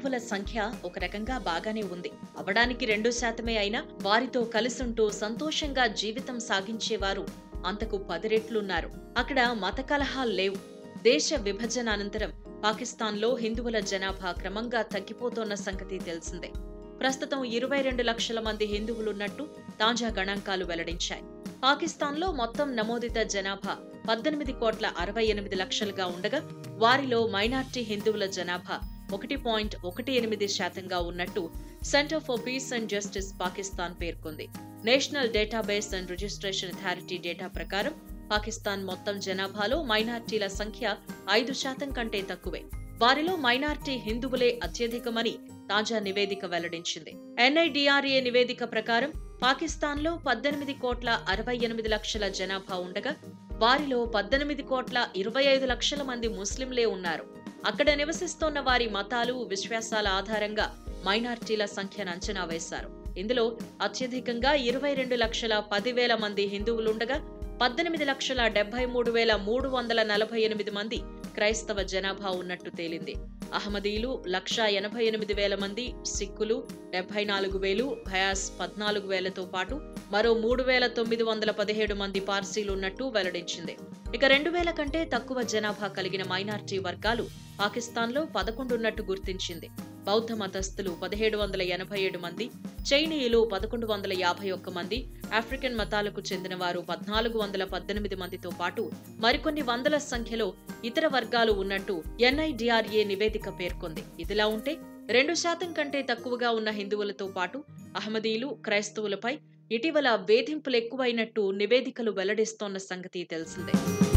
హిందువుల సంఖ్య ఒక రకంగా బాగానే ఉంది అవడానికి రెండు శాతమే అయినా వారితో కలిసుంటూ సంతోషంగా జీవితం సాగించేవారు అంతకు పది రెట్లున్నారు అక్కడ మత కలహాలు లేవు దేశ విభజన అనంతరం పాకిస్తాన్లో హిందువుల జనాభా క్రమంగా తగ్గిపోతోన్న సంగతి తెలిసిందే ప్రస్తుతం ఇరవై రెండు లక్షల మంది హిందువులున్నట్టు తాజా గణాంకాలు వెల్లడించాయి పాకిస్తాన్లో మొత్తం నమోదిత జనాభా పద్దెనిమిది కోట్ల అరవై ఎనిమిది లక్షలుగా ఉండగా వారిలో మైనార్టీ హిందువుల జనాభా ఒకటి పాయింట్ ఒకటి ఎనిమిది శాతంగా ఉన్నట్టు centre for peace and justice Pakistan పేర్కొంది national database and registration authority data ప్రకారం పాకిస్తాన్ మొత్తం జనాభాలో మైనార్టీల సంఖ్య ఐదు శాతం కంటే తక్కువే వారిలో మైనార్టీ హిందువులే అత్యధికమని తాజా నివేదిక వెల్లడించింది ఎన్ఐడిఆర్ఏ నివేదిక ప్రకారం పాకిస్తాన్లో పద్దెనిమిది కోట్ల అరవై ఎనిమిది లక్షల జనాభా ఉండగా వారిలో పద్దెనిమిది కోట్ల ఇరవై ఐదు లక్షల మంది ముస్లింలే ఉన్నారు అక్కడ నివసిస్తోన్న వారి మతాలు విశ్వాసాల ఆధారంగా మైనార్టీల సంఖ్యను అంచనా వేశారు ఇందులో అత్యధికంగా ఇరవై రెండు లక్షల పదివేల మంది హిందువులుండగా పద్దెనిమిది లక్షల డెబ్బై మూడు వేల మూడు వందల నలభై ఎనిమిది మంది క్రైస్తవ జనాభా ఉన్నట్టు తేలింది అహ్మదీలు లక్ష ఎనభై ఎనిమిది వేల మంది సిక్కులు డెబ్బై నాలుగు వేలు భయాస్ పద్నాలుగు వేలతో పాటు మరో మూడు వేల తొమ్మిది వందల పదిహేడు మంది పార్సీలు ఉన్నట్టు వెల్లడించింది ఇక రెండు వేల కంటే తక్కువ జనాభా కలిగిన మైనార్టీ వర్గాలు పాకిస్తాన్లో పదకొండున్నట్టు గుర్తించింది బౌద్ధ మతస్థులు పదిహేడు వందల ఎనభై ఏడు మంది చైనీయులు పదకొండు వందల యాభై ఒక్క మంది ఆఫ్రికన్ మతాలకు చెందిన వారు పద్నాలుగు వందల పద్దెనిమిది మందితో పాటు మరికొన్ని వందల సంఖ్యలో ఇతర వర్గాలు ఉన్నట్టు ఎన్ఐడిఆర్ఏ నివేదిక పేర్కొంది ఇదిలా ఉంటే రెండు శాతం కంటే తక్కువగా ఉన్న హిందువులతో పాటు అహ్మదీలు క్రైస్తవులపై ఇటీవల వేధింపులు ఎక్కువైనట్టు నివేదికలు వెల్లడిస్తోన్న సంగతి తెలిసిందే